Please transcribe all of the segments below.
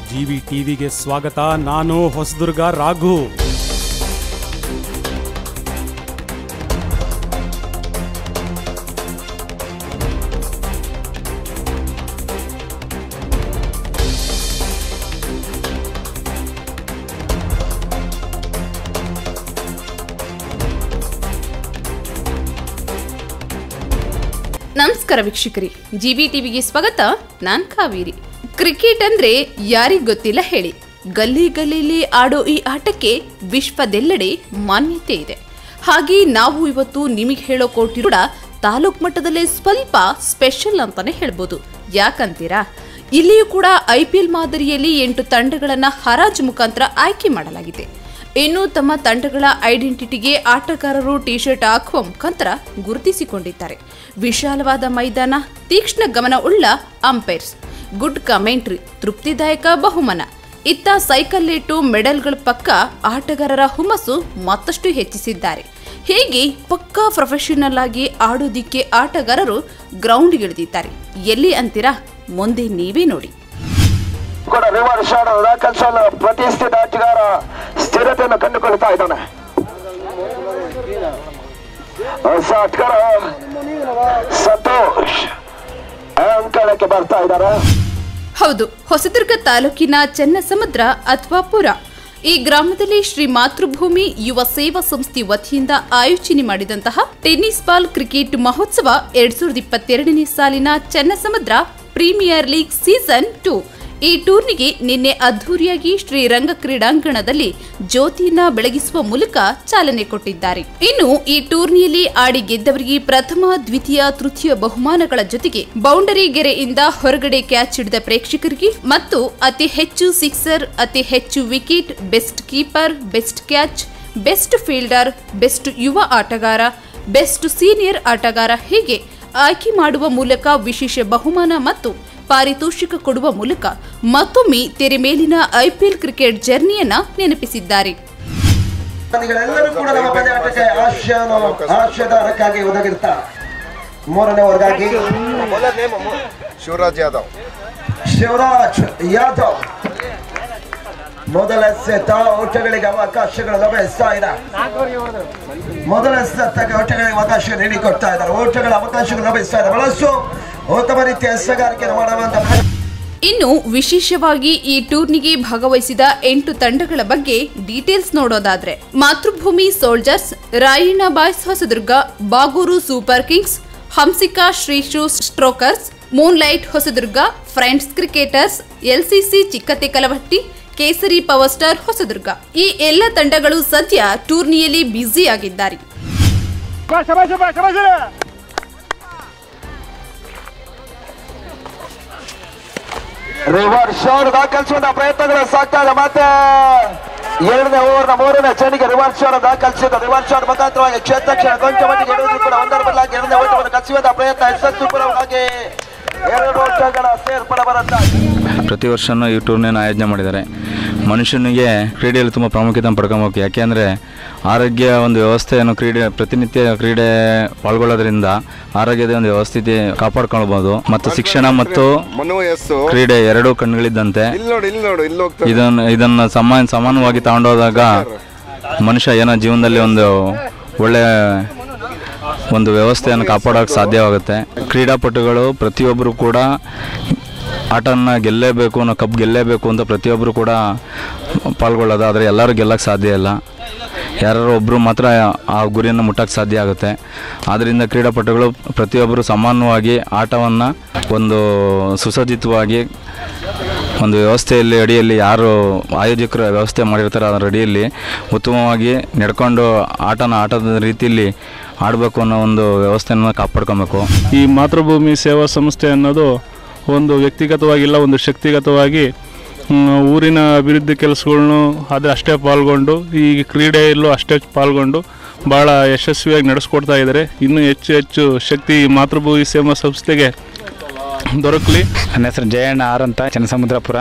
G V ಟಿವಿಗೆ ಸ್ವಾಗತ ನಾನು ಹೊಸದುರ್ಗ ರಾಘು ನಮಸ್ಕಾರ ವೀಕ್ಷಕರಿ ಜಿ ಬಿ ಟಿವಿಗೆ ಸ್ವಾಗತ ನಾನ್ ಕಾವೇರಿ ಕ್ರಿಕೆಟ್ ಅಂದ್ರೆ ಯಾರಿಗ್ ಗೊತ್ತಿಲ್ಲ ಹೇಳಿ ಗಲ್ಲಿ ಗಲ್ಲಿಲಿ ಆಡೋ ಈ ಆಟಕ್ಕೆ ವಿಶ್ವದೆಲ್ಲೆಡೆ ಮಾನ್ಯತೆ ಇದೆ ಹಾಗೆ ನಾವು ಇವತ್ತು ನಿಮಗೆ ಹೇಳೋ ಕೋಟಿ ಕೂಡ ತಾಲೂಕ್ ಮಟ್ಟದಲ್ಲೇ ಸ್ವಲ್ಪ ಸ್ಪೆಷಲ್ ಅಂತಾನೆ ಹೇಳ್ಬೋದು ಯಾಕಂತೀರಾ ಇಲ್ಲಿಯೂ ಕೂಡ ಐ ಪಿ ಎಲ್ ಮಾದರಿಯಲ್ಲಿ ಎಂಟು ತಂಡಗಳನ್ನ ಹರಾಜು ಮುಖಾಂತರ ಆಯ್ಕೆ ಮಾಡಲಾಗಿದೆ ಇನ್ನು ತಮ್ಮ ತಂಡಗಳ ಐಡೆಂಟಿಟಿಗೆ ಆಟಗಾರರು ಟಿ ಶರ್ಟ್ ಹಾಕುವ ಮುಖಾಂತರ ಗುರುತಿಸಿಕೊಂಡಿದ್ದಾರೆ ವಿಶಾಲವಾದ ಮೈದಾನ ತೀಕ್ಷ್ಣ ಗಮನ ಉಳ್ಳ ಅಂಪೈರ್ಸ್ ಗುಡ್ ಕಮೆಂಟ್ರಿ ತೃಪ್ತಿದಾಯಕ ಬಹುಮಾನ ಇತ್ತ ಸೈಕಲ್ ಇಟ್ಟು ಮೆಡಲ್ಗಳ ಪಕ್ಕ ಆಟಗಾರರ ಹುಮ್ಮಸ್ಸು ಮತ್ತಷ್ಟು ಹೆಚ್ಚಿಸಿದ್ದಾರೆ ಹೇಗೆ ಪಕ್ಕಾ ಪ್ರೊಫೆಷನಲ್ ಆಗಿ ಆಡೋದಿಕ್ಕೆ ಆಟಗಾರರು ಗ್ರೌಂಡ್ಗಿಳಿದಿದ್ದಾರೆ ಎಲ್ಲಿ ಅಂತೀರಾ ಮುಂದೆ ನೀವೇ ನೋಡಿ ಕೂಡ ರಿವರ್ಸ್ ಶಾಟ್ ದಾಖಲಿಸಲು ಪ್ರತಿಷ್ಠಿತ ಆಟಗಾರ ಸ್ಥಿರತೆಯನ್ನು ಕಂಡುಕೊಳ್ತಾ ಇದ್ದಾನೆ ಹೊಸ ಆಟಗಾರ ಸಂತೋಷ್ ಅಂಕಣಕ್ಕೆ ಬರ್ತಾ ಇದ್ದಾರೆ ಹೌದು ಹೊಸದುರ್ಗ ತಾಲೂಕಿನ ಚನ್ನಸಮುದ್ರ ಅಥವಾ ಪುರ ಈ ಗ್ರಾಮದಲ್ಲಿ ಶ್ರೀ ಮಾತೃಭೂಮಿ ಯುವ ಸೇವಾ ಸಂಸ್ಥೆ ವತಿಯಿಂದ ಆಯೋಜನೆ ಮಾಡಿದಂತಹ ಟೆನ್ನಿಸ್ ಬಾಲ್ ಕ್ರಿಕೆಟ್ ಮಹೋತ್ಸವ ಎರಡ್ ಸಾವಿರದ ಇಪ್ಪತ್ತೆರಡನೇ ಸಾಲಿನ Channasamudra premier league season two ಈ ಟೂರ್ನಿಗೆ ನಿನ್ನೆ ಅದ್ದೂರಿಯಾಗಿ ಶ್ರೀರಂಗ ಕ್ರೀಡಾಂಗಣದಲ್ಲಿ ಜ್ಯೋತಿಯನ್ನ ಬೆಳಗಿಸುವ ಮೂಲಕ ಚಾಲನೆ ಕೊಟ್ಟಿದ್ದಾರೆ ಇನ್ನು ಈ ಟೂರ್ನಿಯಲ್ಲಿ ಆಡಿ ಗೆದ್ದವರಿಗೆ ಪ್ರಥಮ ದ್ವಿತೀಯ ತೃತೀಯ ಬಹುಮಾನಗಳ ಜೊತೆಗೆ ಬೌಂಡರಿ ಗೆರೆಯಿಂದ ಹೊರಗಡೆ ಕ್ಯಾಚ್ ಹಿಡಿದ ಪ್ರೇಕ್ಷಕರಿಗೆ ಮತ್ತು ಅತಿ ಹೆಚ್ಚು ಸಿಕ್ಸರ್ ಅತಿ ಹೆಚ್ಚು wicket best keeper best catch best fielder best ಯುವ ಆಟಗಾರ ಬೆಸ್ಟ್ ಸೀನಿಯರ್ ಆಟಗಾರ ಹೀಗೆ ಆಯ್ಕೆ ಮಾಡುವ ಮೂಲಕ ವಿಶೇಷ ಬಹುಮಾನ ಮತ್ತು ಪಾರಿತೋಷಿಕ ಕೊಡುವ ಮೂಲಕ ಮತ್ತೊಮ್ಮೆ ತೆರೆ ಮೇಲಿನ ಐಪಿಎಲ್ ಕ್ರಿಕೆಟ್ ಜರ್ನಿಯನ್ನ ನೆನಪಿಸಿದ್ದಾರೆ ಪಂದ್ಯಗಳೆಲ್ಲರೂ ಕೂಡ ನಮ್ಮ ಪಂದ್ಯಾಟಕ್ಕೆ ಆಶಯನು ಆಶಯದಾರಕ್ಕಾಗಿ ಒದಗಿರ್ತಾರೆ ಮೂರನೇ ವರ್ಗಾಗಿ ಶಿವರಾಜ್ ಯಾದವ್ ಶಿವರಾಜ್ ಯಾದವ್ ಮೊದಲ ಸೆತ ಓಟಗಳಿಗೆ ಅವಕಾಶಗಳು ಲಭಿಸ್ತಾ ಇದೆ ಮೊದಲ ಸೆತಕ್ಕೆ ಓಟಗಳಿಗೆ ಅವಕಾಶ ನೀಡಿಕೊಡ್ತಾ ಇದ್ದಾರೆ ಓಟಗಳ ಅವಕಾಶಗಳು ಲಭಿಸ್ತಾ ಇದೆ ಬಹಳಷ್ಟು ಉತ್ತಮ ರೀತಿಯ ಎಸಗಾರಿಕೆಯನ್ನು ಮಾಡುವಂತ ಇನ್ನು ವಿಶೇಷವಾಗಿ ಈ ಟೂರ್ನಿಗೆ ಭಾಗವಹಿಸಿದ ಎಂಟು ತಂಡಗಳ ಬಗ್ಗೆ ಡೀಟೇಲ್ಸ್ ನೋಡೋದಾದ್ರೆ Matrubhumi soldiers Rayanna boys Hosadurga Bagur super kings Hansika Shrishu strokers moonlight Hosadurga friends cricketers LCC ಚಿಕ್ಕತೆ ಕಲವಟ್ಟಿ ಕೇಸರಿ ಪವರ್ ಸ್ಟಾರ್ ಹೊಸದುರ್ಗ ಈ ಎಲ್ಲ ತಂಡಗಳು ಸದ್ಯ ಟೂರ್ನಿಯಲ್ಲಿ ಬ್ಯುಸಿ ಆಗಿದ್ದಾರೆ ರಿವರ್ಸ್ ಶಾಟ್ ದಾಖಲಿಸುವಂತ ಪ್ರಯತ್ನಗಳು ಸಾಗ್ತಾ ಇದೆ ಮತ್ತೆ ಎರಡನೇ ಓವರ್ನ ಮೂರನೇ ಚೆಂಡಿಗೆ ರಿವರ್ಸ್ ಶಾಟ್ ದಾಖಲಿಸಿದ ರಿವರ್ಸ್ ಶಾಟ್ ಮುಖಾಂತರವಾಗಿ ಕ್ಷೇತ್ರ ಕ್ಷಣ ಕೊಂಚ ಮಟ್ಟಿಗೆ ಇಡುವುದು ಕೂಡ ಒಂದರ ಬದಲಾಗಿ ಎರಡನೇ ಓಟವನ್ನು ಕಸಿಯುವಂತ ಪ್ರಯತ್ನ ಯಶಸ್ವಿಪರವಾಗಿ ಎರಡು ಓಟಗಳ ಸೇರ್ಪಡೆ ಬರುತ್ತಾ ಪ್ರತಿ ವರ್ಷವೂ ಈ ಟೂರ್ನಿಯನ್ನು ಆಯೋಜನೆ ಮಾಡಿದ್ದಾರೆ ಮನುಷ್ಯನಿಗೆ ಕ್ರೀಡೆಯಲ್ಲಿ ತುಂಬ ಪ್ರಾಮುಖ್ಯತೆ ಪಡ್ಕೊಬೇಕು ಯಾಕೆಂದರೆ ಆರೋಗ್ಯ ಒಂದು ವ್ಯವಸ್ಥೆಯನ್ನು ಕ್ರೀಡೆ ಪ್ರತಿನಿತ್ಯ ಕ್ರೀಡೆ ಪಾಲ್ಗೊಳ್ಳೋದ್ರಿಂದ ಆರೋಗ್ಯದ ಒಂದು ವ್ಯವಸ್ಥಿತಿ ಕಾಪಾಡ್ಕೊಳ್ಬೋದು ಮತ್ತು ಶಿಕ್ಷಣ ಮತ್ತು ಮನು ಎಸ್ ಕ್ರೀಡೆ ಎರಡೂ ಕಣ್ಗಳಿದ್ದಂತೆ ಇಲ್ಲಿ ನೋಡು ಇಲ್ಲಿ ನೋಡು ಇಲ್ಲಿ ಹೋಗ್ತಾ ಇದನ್ನು ಇದನ್ನು ಸಮಾನ ಸಮಾನವಾಗಿ ತಗೊಂಡೋದಾಗ ಮನುಷ್ಯ ಏನೋ ಜೀವನದಲ್ಲಿ ಒಂದು ಒಳ್ಳೆ ಒಂದು ವ್ಯವಸ್ಥೆಯನ್ನು ಕಾಪಾಡೋಕೆ ಸಾಧ್ಯವಾಗುತ್ತೆ ಕ್ರೀಡಾಪಟುಗಳು ಪ್ರತಿಯೊಬ್ಬರು ಕೂಡ ಆಟನ ಗೆಲ್ಲೇಬೇಕು ಅನ್ನೋ ಕಪ್ ಗೆಲ್ಲೇಬೇಕು ಅಂತ ಪ್ರತಿಯೊಬ್ಬರು ಕೂಡ ಪಾಲ್ಗೊಳ್ಳೋದು ಆದರೆ ಎಲ್ಲರೂ ಗೆಲ್ಲಕ್ಕೆ ಸಾಧ್ಯ ಇಲ್ಲ ಯಾರು ಒಬ್ಬರು ಮಾತ್ರ ಆ ಗುರಿಯನ್ನು ಮುಟ್ಟಕ್ಕೆ ಸಾಧ್ಯ ಆಗುತ್ತೆ ಆದ್ದರಿಂದ ಕ್ರೀಡಾಪಟುಗಳು ಪ್ರತಿಯೊಬ್ಬರು ಸಮಾನವಾಗಿ ಆಟವನ್ನು ಒಂದು ಸುಸಜ್ಜಿತವಾಗಿ ಒಂದು ವ್ಯವಸ್ಥೆಯಲ್ಲಿ ಅಡಿಯಲ್ಲಿ ಯಾರು ಆಯೋಜಕರು ವ್ಯವಸ್ಥೆ ಮಾಡಿರ್ತಾರೆ ಅದರ ಅಡಿಯಲ್ಲಿ ಉತ್ತಮವಾಗಿ ನಡ್ಕೊಂಡು ಆಟನ ಆಟದ ರೀತಿಯಲ್ಲಿ ಆಡಬೇಕು ಅನ್ನೋ ಒಂದು ವ್ಯವಸ್ಥೆಯನ್ನು ಕಾಪಾಡ್ಕೊಬೇಕು ಈ ಮಾತೃಭೂಮಿ ಸೇವಾ ಸಂಸ್ಥೆ ಅನ್ನೋದು ಒಂದು ವ್ಯಕ್ತಿಗತವಾಗಿಲ್ಲ ಒಂದು ಶಕ್ತಿಗತವಾಗಿ ಮ್, ಊರಿನ ಅಭಿವೃದ್ಧಿ ಕೆಲಸಗಳ್ನು ಅದು ಅಷ್ಟೇ ಪಾಲ್ಗೊಂಡು ಈ ಕ್ರೀಡೆಯಲ್ಲೂ ಅಷ್ಟೇ ಪಾಲ್ಗೊಂಡು ಭಾಳ ಯಶಸ್ವಿಯಾಗಿ ನಡೆಸ್ಕೊಡ್ತಾ ಇದ್ದಾರೆ ಇನ್ನೂ ಹೆಚ್ಚು ಹೆಚ್ಚು ಶಕ್ತಿ ಈ ಮಾತೃಭೂಮಿ ಸೇವಾ ಸಂಸ್ಥೆಗೆ ದೊರಕಲಿ ನನ್ನ ಹೆಸರು ಜಯಣ್ಣ ಆರ್ ಅಂತ ಚನ್ನಸಮುದ್ರಪುರ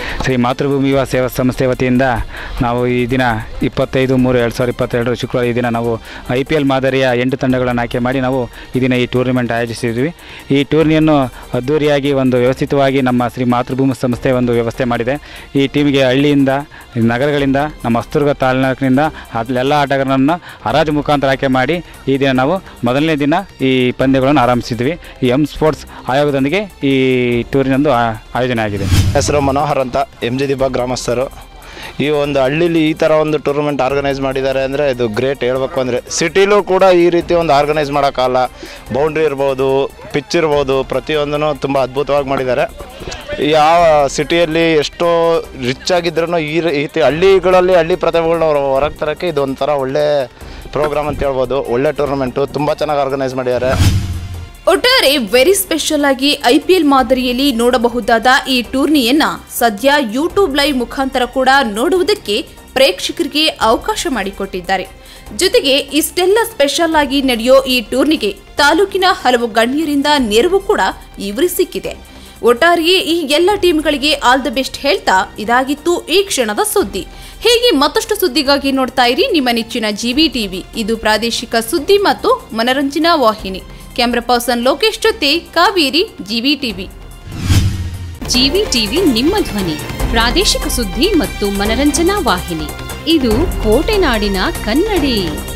ಶ್ರೀ ಮಾತೃಭೂಮಿ ಯುವ ಸೇವಾ ಸಂಸ್ಥೆ ವತಿಯಿಂದ ನಾವು ಈ ದಿನ ಇಪ್ಪತ್ತೈದು ಮೂರು ಎರಡು ಸಾವಿರದ ಇಪ್ಪತ್ತೆರಡರ ಶುಕ್ರವಾರ ಈ ದಿನ ನಾವು ಐ ಪಿ ಎಲ್ ಮಾದರಿಯ ಎಂಟು ತಂಡಗಳನ್ನು ಆಯ್ಕೆ ಮಾಡಿ ನಾವು ಈ ದಿನ ಈ ಟೂರ್ನಿಮೆಂಟ್ ಆಯೋಜಿಸಿದ್ವಿ ಈ ಟೂರ್ನಿಯನ್ನು ಅದ್ದೂರಿಯಾಗಿ ಒಂದು ವ್ಯವಸ್ಥಿತವಾಗಿ ನಮ್ಮ ಶ್ರೀ ಮಾತೃಭೂಮಿ ಸಂಸ್ಥೆ ಒಂದು ವ್ಯವಸ್ಥೆ ಮಾಡಿದೆ ಈ ಟೀಮಿಗೆ ಹಳ್ಳಿಯಿಂದ ನಗರಗಳಿಂದ ನಮ್ಮ ಹೊಸದುರ್ಗ ತಾಲೂಕಿನಿಂದ ಎಲ್ಲ ಆಟಗಾರರನ್ನು ಹರಾಜು ಮುಖಾಂತರ ಆಯ್ಕೆ ಮಾಡಿ ಈ ದಿನ ನಾವು ಮೊದಲನೇ ದಿನ ಈ ಪಂದ್ಯಗಳನ್ನು ಆರಂಭಿಸಿದ್ವಿ ಈ ಎಂ ಸ್ಪೋರ್ಟ್ಸ್ ಆಯೋಗದೊಂದಿಗೆ ಈ ಟೂರಿನೊಂದು ಆ- ಆಯೋಜನೆ ಆಗಿದೆ ಹೆಸರು ಮನೋಹರ್ ಅಂತ ಎಮ್ ಜಿ ದಿಬ್ಬ ಗ್ರಾಮಸ್ಥರು ಈ ಒಂದು ಹಳ್ಳಿಲಿ ಈ ಥರ ಒಂದು ಟೂರ್ನಮೆಂಟ್ ಆರ್ಗನೈಸ್ ಮಾಡಿದ್ದಾರೆ ಅಂದರೆ ಇದು ಗ್ರೇಟ್ ಹೇಳ್ಬೇಕು ಅಂದರೆ ಸಿಟಿಲೂ ಕೂಡ ಈ ರೀತಿ ಒಂದು ಆರ್ಗನೈಸ್ ಮಾಡೋಕ್ಕಲ್ಲ ಬೌಂಡ್ರಿ ಇರ್ಬೋದು ಪಿಚ್ ಇರ್ಬೋದು ಪ್ರತಿಯೊಂದೂ ತುಂಬ ಅದ್ಭುತವಾಗಿ ಮಾಡಿದ್ದಾರೆ ಯಾವ ಸಿಟಿಯಲ್ಲಿ ಎಷ್ಟೋ ರಿಚ್ ಆಗಿದ್ರೂ ಈ ರೀತಿ ಹಳ್ಳಿಗಳಲ್ಲಿ ಹಳ್ಳಿ ಪ್ರತಿಭೆಗಳನ್ನ ಹೊರಗೆ ತರೋಕ್ಕೆ ಇದು ಒಂಥರ ಒಳ್ಳೆ ಪ್ರೋಗ್ರಾಮ್ ಅಂತ ಹೇಳ್ಬೋದು ಒಳ್ಳೆ ಟೂರ್ನಮೆಂಟು ತುಂಬ ಚೆನ್ನಾಗಿ ಆರ್ಗನೈಸ್ ಮಾಡಿದ್ದಾರೆ ಒಟ್ಟಾರೆ ವೆರಿ ಸ್ಪೆಷಲ್ ಆಗಿ ಐಪಿಎಲ್ ಮಾದರಿಯಲ್ಲಿ ನೋಡಬಹುದಾದ ಈ ಟೂರ್ನಿಯನ್ನ ಸದ್ಯ ಯೂಟ್ಯೂಬ್ ಲೈವ್ ಮುಖಾಂತರ ಕೂಡ ನೋಡುವುದಕ್ಕೆ ಪ್ರೇಕ್ಷಕರಿಗೆ ಅವಕಾಶ ಮಾಡಿಕೊಟ್ಟಿದ್ದಾರೆ ಜೊತೆಗೆ ಇಷ್ಟೆಲ್ಲ ಸ್ಪೆಷಲ್ ಆಗಿ ನಡೆಯೋ ಈ ಟೂರ್ನಿಗೆ ತಾಲೂಕಿನ ಹಲವು ಗಣ್ಯರಿಂದ ನೆರವು ಕೂಡ ಇವರಿಗೆ ಸಿಕ್ಕಿದೆ ಒಟ್ಟಾರೆಯೇ ಈ ಎಲ್ಲ ಟೀಮ್ಗಳಿಗೆ ಆಲ್ ದ ಬೆಸ್ಟ್ ಹೇಳ್ತಾ ಇದಾಗಿತ್ತು ಈ ಕ್ಷಣದ ಸುದ್ದಿ ಹೀಗೆ ಮತ್ತಷ್ಟು ಸುದ್ದಿಗಾಗಿ ನೋಡ್ತಾ ಇರಿ ನಿಮ್ಮ ನೆಚ್ಚಿನ ಜಿವಿ ಟಿವಿ ಇದು ಪ್ರಾದೇಶಿಕ ಸುದ್ದಿ ಮತ್ತು ಮನರಂಜನಾ ವಾಹಿನಿ ಕ್ಯಾಮ್ರಾ ಪರ್ಸನ್ ಲೋಕೇಶ್ ಜೊತೆ Kaveri GV TV GV TV ನಿಮ್ಮ ಧ್ವನಿ ಪ್ರಾದೇಶಿಕ ಸುದ್ದಿ ಮತ್ತು ಮನರಂಜನಾ ವಾಹಿನಿ ಇದು ಕೋಟೆನಾಡಿನ ಕನ್ನಡಿ